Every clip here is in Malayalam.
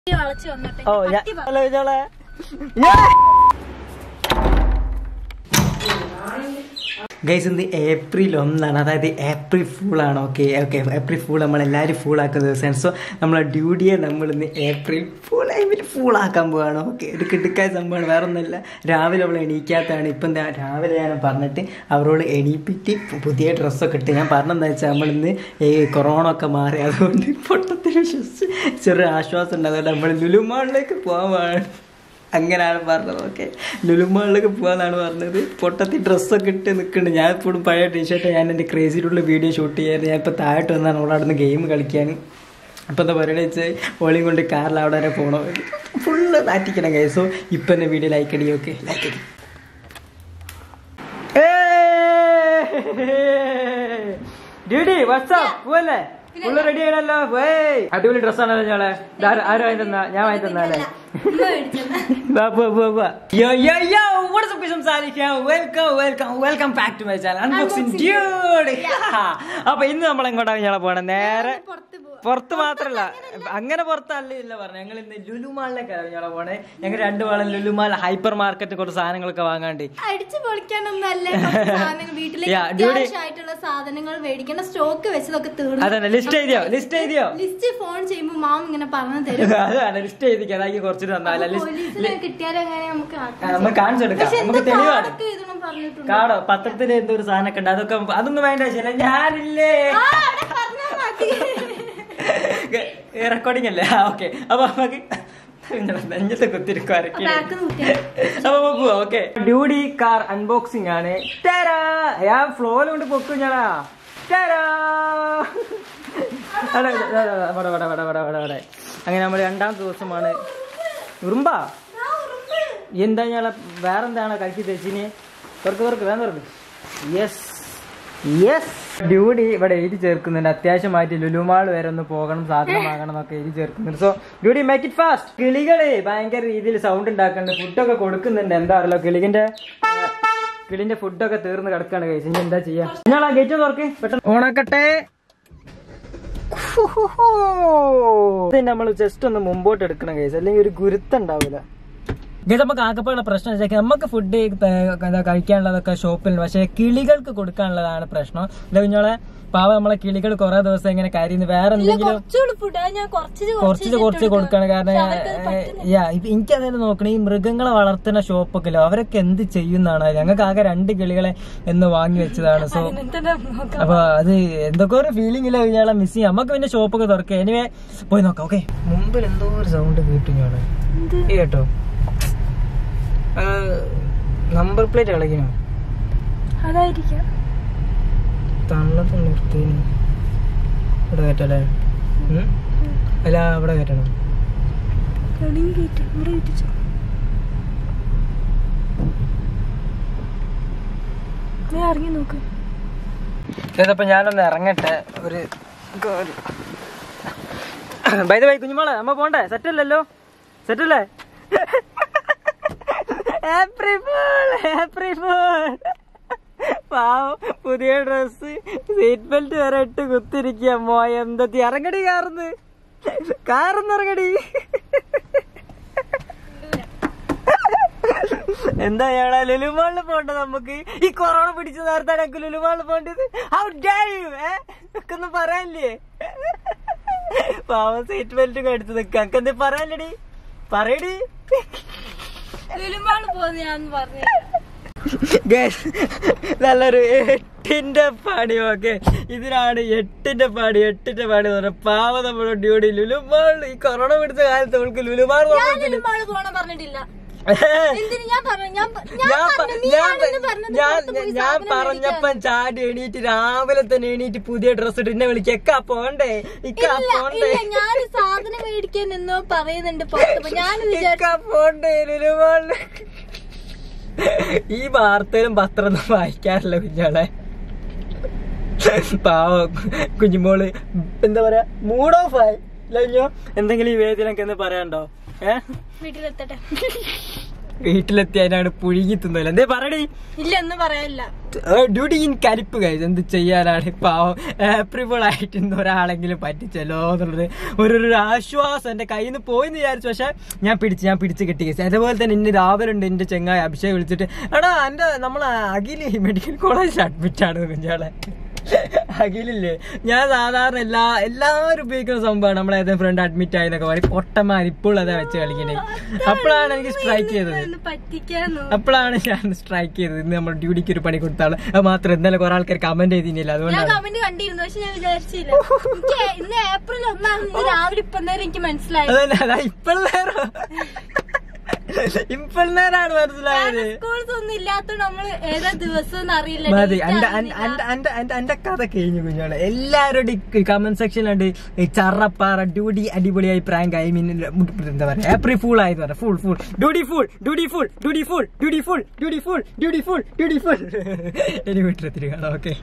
വളച്ച് വന്നോട്ടെ ഓ ഞാൻ പട്ടി പറ. ഹലോ ഇതോളെ ഗൈസ് ഇന്ന് ഏപ്രിൽ ഒന്നാണ് അതായത് ഏപ്രിൽ ഫൂളാണ് ഓക്കെ ഓക്കെ ഏപ്രിൽ ഫൂൾ നമ്മൾ എല്ലാവരും ഫൂളാക്കുന്ന ദിവസമാണ് സോ നമ്മളെ ഡ്യൂട്ടിയെ നമ്മൾ ഇന്ന് ഏപ്രിൽ ഫൂൾ ടൈമിൽ ഫൂളാക്കാൻ പോവാണ് ഓക്കെ ഇത് കിടക്കാൻ സംഭവമാണ് വേറെ ഒന്നുമില്ല രാവിലെ അവൾ എണീക്കാത്തതാണ് ഇപ്പം എന്താ രാവിലെ ഞാൻ പറഞ്ഞിട്ട് അവരോട് എണീപ്പിച്ച് പുതിയ ഡ്രസ്സൊക്കെ ഇട്ട് ഞാൻ പറഞ്ഞെന്താ വെച്ചാൽ നമ്മളിന്ന് ഈ കൊറോണ ഒക്കെ മാറി അതുകൊണ്ട് പൊട്ടത്തിൽ വിശ്വസിച്ച് ചെറിയ ആശ്വാസം ഉണ്ട് അതുകൊണ്ട് നമ്മൾ ലുലുമാളിലേക്ക് പോകാൻ അങ്ങനെയാണ് പറഞ്ഞത് ഓക്കെ ലുലുമാളിലേക്ക് പോകാന്നാണ് പറഞ്ഞത് പൊട്ടത്തി ഡ്രസ്സൊക്കെ ഇട്ട് നിൽക്കുന്നുണ്ട് ഞാൻ ഇപ്പോഴും പഴയ ടീഷർട്ട് ഞാൻ എൻ്റെ ക്രേസിലുള്ള വീഡിയോ ഷൂട്ട് ചെയ്യാറ് ഞാൻ ഇപ്പോൾ താഴോട്ട് വന്നാണ് അവിടെ നിന്ന് ഗെയിം കളിക്കാൻ അപ്പോൾ എന്താ പറയുക വെച്ചാൽ ഓളിയും കൊണ്ട് കാറിൽ അവിടെ വരെ പോകണം ഫുള്ള് നാറ്റിക്കണം കൈ സോ ഇപ്പം എൻ്റെ വീഡിയോ ലൈക്ക് അടി ഓക്കെ ലൈക്ക് അടി ഡ്യൂട്ടി വാട്സാപ്പ് പോവല്ലേ ഫുള്ള് റെഡി ആണല്ലോ പോയ് അടിപൊളി ഡ്രസ്സാണല്ലോ ഞങ്ങളെ ആരും വാങ്ങി തന്നാ ഞാൻ വാങ്ങി തന്നാലേ ഉമ്മ മേടിച്ചതാ. വാ, വാ, വാ, വാ. Yo, yo, yo, what is up, guys? I'm Salih here. Welcome, welcome, welcome back to my channel. Unboxing dude. അപ്പൊ ഇന്ന് നമ്മൾ എങ്ങോട്ടാണ് ഞങ്ങളെ പോണേ നേരെ പുറത്ത് പോവാ. പുറത്ത് മാത്രല്ല അങ്ങനെ പുറത്തല്ല ഇല്ല പറഞ്ഞു ഞങ്ങൾ ഇന്ന് ലുലുമാളിലേക്കാണ് ഞങ്ങളെ പോണേ ഞങ്ങൾ രണ്ടു വേളം ലുലുമാൾ ഹൈപ്പർ മാർക്കറ്റ് കുറച്ച് സാധനങ്ങളൊക്കെ വാങ്ങാണ്ട് അടിച്ചു പൊളിക്കാനൊന്നും അല്ല കുറച്ച് സാധനങ്ങൾ വീട്ടിലേക്ക് Yeah, duty- അത്യാവശ്യമായിട്ടുള്ള സാധനങ്ങൾ മേടിക്കേണ്ട സ്റ്റോക്ക് വെച്ചതൊക്കെ തീർന്നു അതന്നെ ലിസ്റ്റ് എഴുതിയോ ലിസ്റ്റ് എഴുതിയോ ലിസ്റ്റ് ഫോൺ ചെയ്യുമ്പോ മാം ഇങ്ങനെ പറഞ്ഞു തരും അതാണ് ലിസ്റ്റ് എഴുതിക്കുക അതാക്കി കുറച്ചിട്ട് തന്നാല പോലീസിനെ കിട്ടിയാലും അങ്ങനെ നമുക്ക് ആക്കാം. നമുക്ക് കാണിച്ചു കൊടുക്കാം പക്ഷെ നമുക്ക് എന്ത് തെളിവാണ് കാർഡൊക്കെ എഴുതണം പറഞ്ഞിട്ടുണ്ട് കാടോ പത്രത്തിൽ എന്തോ ഒരു സാധനമൊക്കെ ഉണ്ട് അതൊക്കെ അതൊന്നും വേണ്ട ആവശ്യമില്ല ഞാനില്ലേ ആ, അവിടെ പറഞ്ഞാ മതി. റെക്കോർഡിംഗ് അല്ലേ ആ ഓക്കെ അപ്പൊ നമുക്ക് നെഞ്ചത്തെ കുത്തിരിക്കും ബാക്ക് നോക്കിയാ അപ്പൊ പോവാ ഓക്കെ ഡ്യൂഡി കാർ അൺബോക്സിംഗ് ആണ് ടാരാ! ഞാൻ ഫ്ലോയിൽ കൊണ്ട് പൊക്കും ഞാനാ ടാരാ! അടെ, അടെ, അടെ, അടെ, അവിടെ, അവിടെ, അവിടെ, അവിടെ, അവിടെ, അവിടെ. അങ്ങനെ നമ്മൾ രണ്ടാമത്തെ ദിവസമാണ് ഉറുമ്പാ എന്താ ഞാൻ വേറെന്താണ് കഴിച്ച് തെച്ചിന് തുറക്ക് തുറക്ക് വേഗം തുറക്ക് യെസ് യെസ് ഡ്യൂഡി ഇവിടെ എഴുതി ചേർക്കുന്നുണ്ട് അത്യാവശ്യമായിട്ട് ലുലുമാൾ വരെ ഒന്ന് പോകണം സാധനം വാങ്ങണം എന്നൊക്കെ എഴുതി ചേർക്കുന്നുണ്ട് so dude make it fast കിളികള് ഭയങ്കര രീതിയിൽ സൗണ്ട് ഉണ്ടാക്കുന്നുണ്ട് ഫുഡൊക്കെ കൊടുക്കുന്നുണ്ട് എന്താ അറിയില്ല കിളികിന്റെ കിളിന്റെ ഫുഡൊക്കെ തീർന്ന് കിടക്കാണ് കഴിച്ചു ഇനി എന്താ ചെയ്യാ നിങ്ങൾ ആ ഗേറ്റ് തുറക്ക് പെട്ടെന്ന് ഓണാക്കട്ടെ നമ്മൾ ജസ്റ്റ് ഒന്ന് മുമ്പോട്ട് എടുക്കണം കേസ് അല്ലെങ്കിൽ ഒരു ഗുരുത്തം ഉണ്ടാവില്ല ഇത് നമുക്ക് ആകെപ്പാടുള്ള പ്രശ്നം വെച്ചാൽ നമുക്ക് ഫുഡ് കഴിക്കാനുള്ളതൊക്കെ ഷോപ്പിലുണ്ട് പക്ഷെ കിളികൾക്ക് കൊടുക്കാനുള്ളതാണ് പ്രശ്നം ഇല്ല കുഞ്ഞോളെ പാവ നമ്മളെ കിളികൾ കുറെ ദിവസം ഇങ്ങനെ കരയുന്നു വേറെ എന്തെങ്കിലും കുറച്ചുകൂടി ഫുഡ് ഞാൻ കുറച്ച് കുറച്ച് കുറച്ച് കൊടുക്കാണ് കാരണം യാ ഇപ്പൊ എനിക്കതിന് നോക്കണേ ഈ മൃഗങ്ങളെ വളർത്തുന്ന ഷോപ്പൊക്കെ ഇല്ലേ, അവരൊക്കെ എന്ത് ചെയ്യുന്നതാണ് ഞങ്ങൾക്ക് ആകെ രണ്ട് കിളികളെ എന്ന് വാങ്ങി വെച്ചതാണ് സോ അപ്പൊ അത് എന്തൊക്കെ ഒരു ഫീലിംഗ് ഇല്ല ഇയാളെ മിസ് ചെയ്യാം നമുക്ക് പിന്നെ ഷോപ്പൊക്കെ തുറക്കുക എനിവേ പോയി നോക്കാം ഓക്കെ മുമ്പിൽ എന്തോ ഒരു സൗണ്ട് കേട്ടു ഞാൻ കേട്ടോ നമ്പർ പ്ലേറ്റ് ഇളകിനോ അതായിരിക്കാം തള്ളത്ത് നിർത്തിന് ഇവിടെ കയറ്റല്ലേ ഉം? അല്ല അവിടെ കയറ്റണം കളിയും കയറ്റി ഇവിടെ കയറ്റിച്ചോ നീ ഇറങ്ങി നോക്ക് ഇതിപ്പോ ഞാനൊന്ന് ഇറങ്ങട്ടെ ഒരു ബൈ ബൈ കുഞ്ഞുമോളെ നമ്മ പോണ്ടേ സെറ്റ് അല്ലല്ലോ സെറ്റ് അല്ലേ ഏപ്രിൽ ഫൂൾ ഏപ്രിൽ ഫൂൾ പാവം പുതിയ ഡ്രസ് സീറ്റ് ബെൽറ്റ് വരെ ഇട്ട് കുത്തിരിക്കുക മോയ എന്തത്തി ഇറങ്ങടി കാർന്ന് കാർന്ന് ഇറങ്ങടി എന്താ ഞങ്ങളെ ലുലുമാളിൽ പോണ്ടത് നമുക്ക് ഈ കൊറോണ പിടിച്ച നേരത്താണ് ഞങ്ങൾക്ക് ലുലുമാളിൽ പോണ്ടത് ഹൗ ഡാർ യു ഒക്കെ ഒന്നും പറയാനില്ലേ പാവം സീറ്റ് ബെൽറ്റ് എടുത്ത് നിൽക്കാം എനിക്ക് എന്താ പറയാനില്ലടി പറയടി ലുലുമാള് പോകുന്ന ഞാൻ പറഞ്ഞു Guys, നല്ലൊരു എട്ടിന്റെ പണി ഓക്കെ ഇതിനാണ് എട്ടിന്റെ പണി എട്ടിന്റെ പണി എന്ന് പറഞ്ഞാൽ പാവ നമ്മുടെ ഡ്യൂട്ടി ലുലുമാൾ ഈ കൊറോണ പിടിച്ച കാലത്ത് അവൾക്ക് ലുലുമാൾ ഞാൻ ലുലുമാള് പോണം പറഞ്ഞിട്ടില്ല എന്തിന് ഞാൻ പറഞ്ഞു ഞാൻ പ- ഞാൻ ഞാൻ പ- പറഞ്ഞു, നീ ഞാൻ ആണെന്ന് പ- പറഞ്ഞത് ഞാൻ പുറത്ത് പോയി ഞാൻ സാധനം പറഞ്ഞപ്പം ചാടി എണീറ്റ് രാവിലെ തന്നെ എണീറ്റ് പുതിയ ഡ്രസ് ഇട്ട് എന്നെ വിളിക്ക എക്കാ പോണ്ടേ ഇക്കാ ഇല്ല പോണ്ടേ ഇല്ല ഞാൻ സാധനം മേടിക്കാൻ നിന്നോ പറയുന്നുണ്ട് പുറത്ത് ഞാൻ വിചാരിച്ചു ഇക്കാ പോണ്ടേ ലുലുമാളില് ഈ വാർത്തയിലും പത്രം ഒന്നും വായിക്കാറില്ല കുഞ്ഞോളെ പാവം കുഞ്ഞുമോള് എന്താ പറയാ മൂഡ് ഓഫ് ആയി ഇല്ല കുഞ്ഞോ എന്തെങ്കിലും ഈ വേദിയിലൊക്കെ എന്ന് പറയാണ്ടോ ഏ വീട്ടിലെത്തട്ടെ വീട്ടിലെത്തി അതിനാണ് പുഴുങ്ങി തിന്നില്ല എന്തേ പറയണേ ഇല്ല ഒന്നും പറയാനില്ല ഡ്യൂട്ടി ഇൻ കലിപ്പ് കഴിച്ചു എന്ത് ചെയ്യാനാണ് പാവം ഏപ്രിൽ ആയിട്ട് ഇന്ന് ഒരാളെങ്കിലും പറ്റിച്ചല്ലോ എന്നുള്ളത് ഒരു ഒരു ആശ്വാസം എന്റെ കയ്യിൽ നിന്ന് പോയിന്ന് വിചാരിച്ചു പക്ഷെ ഞാൻ പിടിച്ച് ഞാൻ പിടിച്ച് കിട്ടി കേസ് അതുപോലെ തന്നെ ഇന്ന് രാവിലെ ഉണ്ട് എന്റെ ചെങ്ങായി അഭിഷേക് വിളിച്ചിട്ട് എടാ എന്റെ നമ്മളെ അഖിൽ മെഡിക്കൽ കോളേജിൽ അഡ്മിറ്റ് ആണ് കുഞ്ഞാളെ അഖിലില്ലേ ഞാൻ സാധാരണ എല്ലാ എല്ലാവരും ഉപയോഗിക്കുന്ന സംഭവമാണ് നമ്മളെ ഏതെങ്കിലും ഫ്രണ്ട് അഡ്മിറ്റ് ആയി എന്നൊക്കെ പറയും പൊട്ടന്മാർ ഇപ്പോൾ അതാ വെച്ച് കളിക്കണേ അപ്പോഴാണ് എനിക്ക് സ്ട്രൈക്ക് ചെയ്തത് ഒന്ന് പറ്റിക്കാന്നോ അപ്പോഴാണ് ഞാൻ സ്ട്രൈക്ക് ചെയ്തത് ഇന്ന് നമ്മൾ ഡ്യൂട്ടിക്ക് ഒരു പണി കൊടുത്താൽ അത് മാത്രം ഇന്നലെ കുറെ ആൾക്കാർ കമന്റ് ചെയ്തില്ല ഞാൻ അതുകൊണ്ടാണ് കമന്റ് കണ്ടിരുന്നു പക്ഷെ ഞാൻ വിചാരിച്ചില്ല എനിക്ക് ഇന്ന് ഏപ്രിൽ ഒന്നാണ് ഇന്ന് രാവിലെ ഇപ്പം നേരം എനിക്ക് മനസ്സിലായി അതന്നെ അതാ ഇപ്പോഴേരം ഇപ്പോഴേരാണ് മനസ്സിലായത് സ്കൂൾസ് ഒന്നും ഇല്ലാത്തോണ്ട് നമ്മള് ഏതാ ദിവസം എന്ന് അറിയില്ല മതി date എന്റെ അറിയില്ല. എന്റെ എന്റെ കഥ കഴിഞ്ഞു കുഞ്ഞോളെ എല്ലാവരുടെയും കമന്റ് സെക്ഷനിലുണ്ട് ഈ ചറപ്പാറ ഡ്യൂട്ടി അടിപൊളിയായി പ്രാങ്ക് ഐ മീൻ എന്താ പറയാ ഏപ്രിൽ ഫുൾ ആയെന്ന് പറയാം full full duty full duty full duty full duty full duty full duty full duty full ഇനി വീട്ടിലെത്തിരി കാണാം ഓക്കെ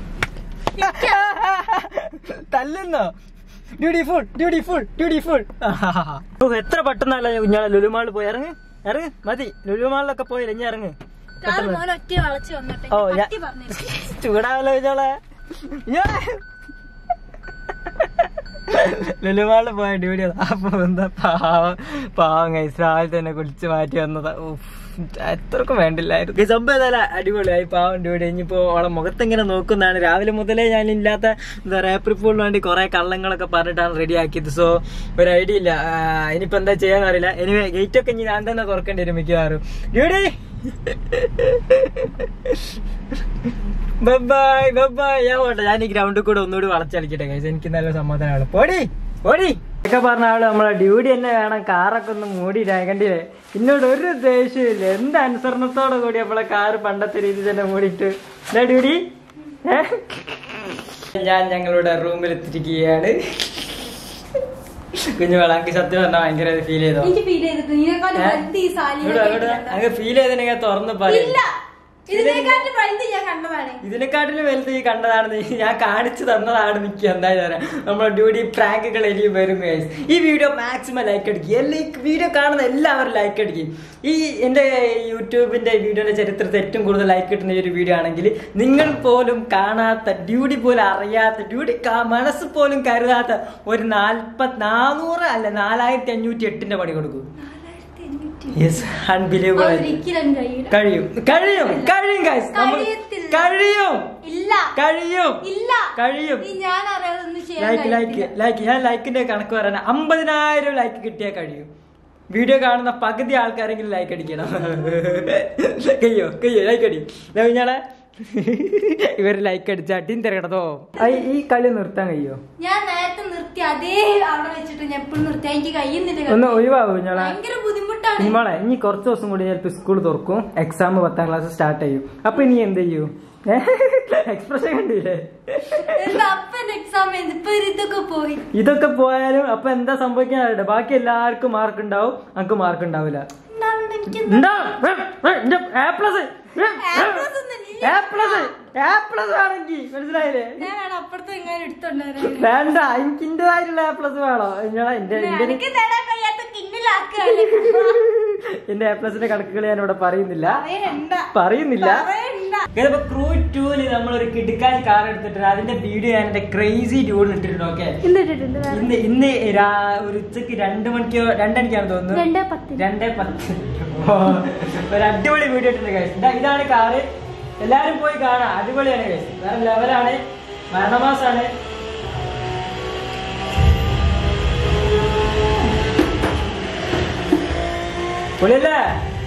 തല്ലുന്നോ ബ്യൂട്ടിഫുൾ ബ്യൂട്ടിഫുൾ ബ്യൂട്ടിഫുൾ എത്ര പെട്ടെന്നല്ല കുഞ്ഞാളെ ലുലുമാളിൽ പോയി ഇറങ്ങ് ഇറങ്ങ് മതി ലുലുമാളിലൊക്കെ പോയി ഇനി ഇറങ്ങ് കാരണം മോൻ ഒറ്റ വളച്ച് വന്നോട്ടെ ഓ, എനിക്ക് ഞാൻ- പറ്റി പറഞ്ഞു ചൂടാവല്ലോ കുഞ്ഞാളെ ലുലുമാളിൽ പോയ ഡ്യൂട്ടി അപ്പൊ എന്താ പാവം പാവം കൈസ് രാവിലെ തന്നെ കുളിച്ച് മാറ്റി വന്നതാ ഉഫ്, എത്രക്കും വേണ്ടില്ലായിരുന്നു ഈ സംഭവം ഏതായാലും അടിപൊളിയായി പാവം ഡ്യൂട്ടി ഇനിയിപ്പോ ഓളെ മുഖത്തെങ്ങനെ നോക്കുന്നതാണ് രാവിലെ മുതലേ ഞാൻ ഇല്ലാത്ത എന്താ പറയാ ഏപ്രിൽ ഫുളിന് വേണ്ടി കുറെ കള്ളങ്ങളൊക്കെ പറഞ്ഞിട്ടാണ് റെഡി ആക്കിയത് സോ ഒരു ഐഡിയ ഇല്ല ആ, ഇനിയിപ്പോ എന്താ ചെയ്യാന്ന് അറിയില്ല എനിവേ ഗേറ്റ് ഒക്കെ ഇനി ഞാൻ തന്നെ തുറക്കേണ്ടി വരും മിക്കവാറും ഡ്യൂട്ടി ബൈ ബൈ ഞാൻ പോട്ടെ ഞാൻ ഈ ഗ്രൗണ്ടിൽ കൂടെ ഒന്നുകൂടി വളച്ചളിക്കട്ടെ കഴിച്ചു എനിക്ക് നല്ല സമാധാനമാണ് പോടി പോടി ഒക്കെ പറഞ്ഞ ആള് നമ്മളെ ഡ്യൂട്ടി തന്നെ വേണം കാറൊക്കെ ഒന്ന് മൂടി കണ്ടില്ലേ എന്നോട് ഒരു ദേഷ്യമില്ല എന്ത് അനുസരണത്തോടെ കൂടി നമ്മളെ കാറ് പണ്ടത്തെ രീതിയിൽ തന്നെ മൂടിയിട്ട് എന്താ ഡ്യൂട്ടി ഏ? ഞാൻ ഞങ്ങളുടെ റൂമിൽ എത്തിയിരിക്കുകയാണ് കുഞ്ഞു വളാക്ക് സത്യം പറഞ്ഞാൽ ഭയങ്കര ഫീൽ ചെയ്തോ എനിക്ക് ഫീൽ ചെയ്തിട്ട് ഇതിനെക്കാളും ഏ? വലുത് ഈ സാലി ഇവിടെ ഇവിടെ അങ്ങ് ഫീൽ ചെയ്തിനെങ്കിൽ തുറന്ന് പറയും ഇല്ല ഇതിനെക്കാട്ടും വലുത് ഞാൻ കണ്ടതാണ് ഇതിനെക്കാട്ടിലും വലുത് ഈ കണ്ടതാണ് നീ ഞാൻ കാണിച്ചു തന്നതാണ് മിക്ക എന്തായാലും പറയാം നമ്മളെ ഡ്യൂട്ടി പ്രാങ്കുകൾ ഇനിയും വരും guys. ഈ വീഡിയോ മാക്സിമം ലൈക്ക് അടിക്കുക എല്ലാ ഈ വീഡിയോ കാണുന്ന എല്ലാവരും ലൈക്ക് അടിക്കും ഈ എൻ്റെ യൂട്യൂബിന്റെ വീഡിയോയുടെ ചരിത്രത്തിൽ ഏറ്റവും കൂടുതൽ ലൈക്ക് കിട്ടുന്ന ഈ ഒരു വീഡിയോ ആണെങ്കിൽ നിങ്ങൾ പോലും കാണാത്ത ഡ്യൂട്ടി പോലും അറിയാത്ത ഡ്യൂട്ടി മനസ്സ് പോലും കരുതാത്ത ഒരു നാൽപ്പത് നാനൂറ് അല്ല നാലായിരത്തി അഞ്ഞൂറ്റി എട്ടിന്റെ പണി കൊടുക്കും യെസ് അൺബിലീവബിൾ ഒരിക്കലും കഴിയില്ല കഴിയും കഴിയും കഴിയും ഗൈസ് നമ്മൾ കഴിയത്തില്ല. കഴിയും ഇല്ല കഴിയും ഇല്ല കഴിയും നീ ഞാൻ അറിയാതെ ഒന്നും ചെയ്യാൻ ലൈക്ക് ലൈക്ക് കഴിയത്തില്ല. ലൈക്ക് ഞാൻ ലൈക്കിന്റെ കണക്ക് പറയാൻ അമ്പതിനായിരം ലൈക്ക് കിട്ടിയാൽ കഴിയും വീഡിയോ കാണുന്ന പകുതി ആൾക്കാരെങ്കിലും ലൈക്ക് അടിക്കണം കയ്യോ കയ്യോ ലൈക്ക് അടി ഞാളെ ഇവര് ലൈക്ക് അടിച്ചാ ടീം തിരക്കണതോ ഈ കളി നിർത്താൻ കഴിയോ ഞാൻ നേരത്തെ നിർത്തി അതേ അവിടെ വെച്ചിട്ട് ഞാൻ എപ്പോഴും നിർത്തി എനിക്ക് കഴിയുന്നില്ല ഒന്ന് ഒഴിവാകും ഞാളെ ഭയങ്കര ബുദ്ധിമുട്ടാണ് നിങ്ങളെ ഇനി കുറച്ച് ദിവസം കൂടി ചിലപ്പോൾ സ്കൂൾ തുറക്കും എക്സാം പത്താം ക്ലാസ് സ്റ്റാർട്ട് ചെയ്യും അപ്പൊ ഇനി എന്ത് ചെയ്യും എക്സ്പ്രഷൻ കണ്ടില്ലേ എന്താ അപ്പൻ എക്സാം ഇപ്പൊ ഇതൊക്കെ പോയി ഇതൊക്കെ പോയാലും അപ്പൊ എന്താ സംഭവിക്കാൻ അറിയട്ടെ ബാക്കി എല്ലാവർക്കും മാർക്ക് ഉണ്ടാവും നമുക്ക് മാർക്ക് ഉണ്ടാവില്ല ഉണ്ടാവണ്ട എനിക്ക് എ പ്ലസ് plus ഒന്നും ഇല്ല. എ പ്ലസ് എ പ്ലസ് വേണമെങ്കിൽ മനസ്സിലായില്ലേ ഞാൻ വേണം അപ്പുറത്ത് എങ്ങനെ എടുത്തോണ്ടായിരുന്നു വേണ്ട എനിക്ക് ഇന്റേതായിട്ടുള്ള എ പ്ലസ് വേണോ നിങ്ങളെ എന്റെ എന്റെ എനിക്ക് നേടാൻ കഴിയാത്ത കിണ്ണിലാക്കുകയല്ലേ എന്റെ എ പ്ലസിന്റെ കണക്കുകൾ ഞാൻ ഇവിടെ പറയുന്നില്ല പറയണ്ട പറയുന്നില്ല പറയണ്ട ഇപ്പൊ ക്രൂ ടൂല് നമ്മൾ ഒരു കിടുക്കാൻ കാർ എടുത്തിട്ടുണ്ട് അതിന്റെ വീഡിയോ ഞാൻ എന്റെ ക്രേസി ട്യൂൺ ഇട്ടിട്ടുണ്ട് ഓക്കെ എന്തിട്ടുണ്ട് ഇന്ന് ഇന്ന് രാ- ഒരു ഉച്ചക്ക് രണ്ട് മണിക്കോ രണ്ടണിക്കാണ് തോന്നുന്നു രണ്ടേ പത്ത് രണ്ടേ പത്ത് ഓ, ഒരു അടിപൊളി വീഡിയോ ഇട്ടുണ്ട് guys. ഇതാ ഇതാണ് കാറ് എല്ലാരും പോയി കാണാം അടിപൊളിയാണ് guys. വേറെ ലെവലാണ് മരണമാസാണ് പൊളിയല്ലേ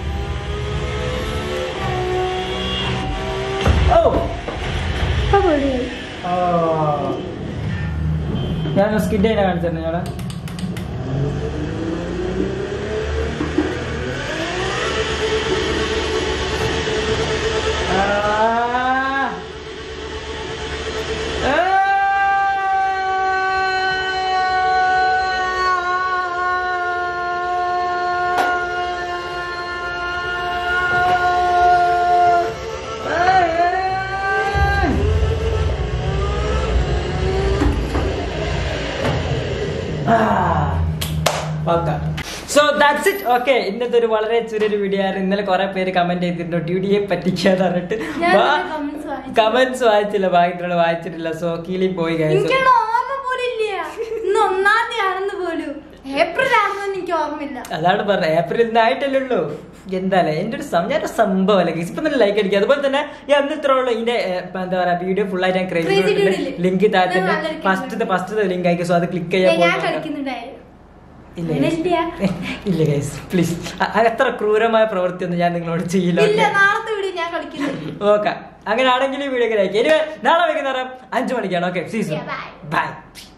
ഓ ഓ ഞാൻ സ്കിഡ് ചെയ്യണ കാണിച്ചിരുന്നു ഞങ്ങളെ Ah. Ah. So that's it okay ഇന്നത്തെ ഒരു വളരെ ചെറിയൊരു വീഡിയോ ആയിരുന്നു ഇന്നലെ കുറെ പേര് കമന്റ് ചെയ്തിരുന്നു ഡ്യൂഡിയെ പറ്റിക്കാന്ന് പറഞ്ഞിട്ട് ഞാൻ comments വായിച്ചു. കമന്റ്സ് വായിച്ചില്ല ഭാഗ്യത്തിനോട് വായിച്ചിട്ടില്ല സോ കീലി പോയി ഗൈസ് എനിക്കുള്ള ഓർമ്മ പോലും ഇല്ല ഇന്ന് ഒന്നാം തീയതി ആണെന്ന് പോലും ഏപ്രിൽ ആണെന്ന് എനിക്ക് ഓർമ്മയില്ല അതാണ് പറഞ്ഞത് ഏപ്രിൽ ആയിട്ടല്ലേ ഉള്ളൂ എന്തായാലും എന്റെ ഒരു സം- ഞാനൊരു സംഭവം അല്ലേ ഇപ്പൊ തന്നെ ലൈക്ക് അടിക്കുക അതുപോലെ തന്നെ ഞാൻ അന്ന് ഇത്ര ഉള്ളൂ ഇതിന്റെ ഏ, ഇപ്പൊ എന്താ പറയാ വീഡിയോ ഫുൾ ആയിട്ട് ഞാൻ Crazy ക്രേസി Dude ഇല്ലേ? ലിങ്ക് താഴത്തെ ഞാൻ കളിക്കുന്നുണ്ട്. ഫസ്റ്റ് ഫസ്റ്റ് ലിങ്ക് അയക്കും സോ അത് ക്ലിക്ക് ചെയ്യാൻ ഞാൻ പോകുന്നു കളിക്കുന്നുണ്ടായിരുന്നു ഇല്ല അങ്ങനെ guys. ഇല്ല. ഇല്ല ഗൈസ് പ്ലീസ് അത്ര ക്രൂരമായ പ്രവൃത്തിയൊന്നും ഞാൻ നിങ്ങളോട് ചെയ്യില്ല ഇല്ല നാളത്തെ വീഡിയോ ഞാൻ കളിക്കുന്നുണ്ട് ഓക്കെ അങ്ങനെയാണെങ്കിൽ ഈ വീഡിയോ ലൈക്ക് ഇനി നാളെ വൈകുന്നേരം അഞ്ചു മണിക്കാണ് okay season Yeah, bye. By